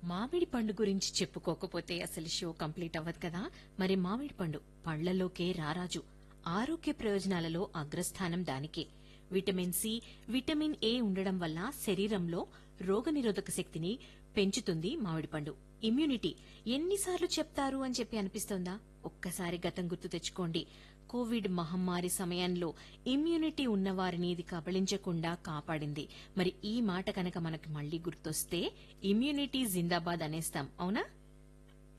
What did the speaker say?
మామిడి పండు గురించి చెప్పుకోకపోతే అసలు షో కంప్లీట్ అవ్వదు కదా మరి మామిడి పండు పళ్లలోకే రారాజు ఆరోగ్య ప్రయోజనాలలో అగ్రస్థానం దానికే విటమిన్ సి విటమిన్ ఏ ఉండడం వల్ల శరీరంలో రోగనిరోధక శక్తిని పెంచుతుంది మామిడి పండు ఇమ్యూనిటీ ఎన్నిసార్లు చెప్తారు అని చెప్పి అనిపిస్తోందా ఒక్కసారి గతం గుర్తు తెచ్చుకోండి కోవిడ్ మహమ్మారి సమయంలో ఇమ్యూనిటీ ఉన్నవారిని ఇది కబళించకుండా కాపాడింది మరి ఈ మాట కనుక మనకి మళ్ళీ గుర్తొస్తే ఇమ్యూనిటీ జిందాబాద్ అనేస్తాం అవునా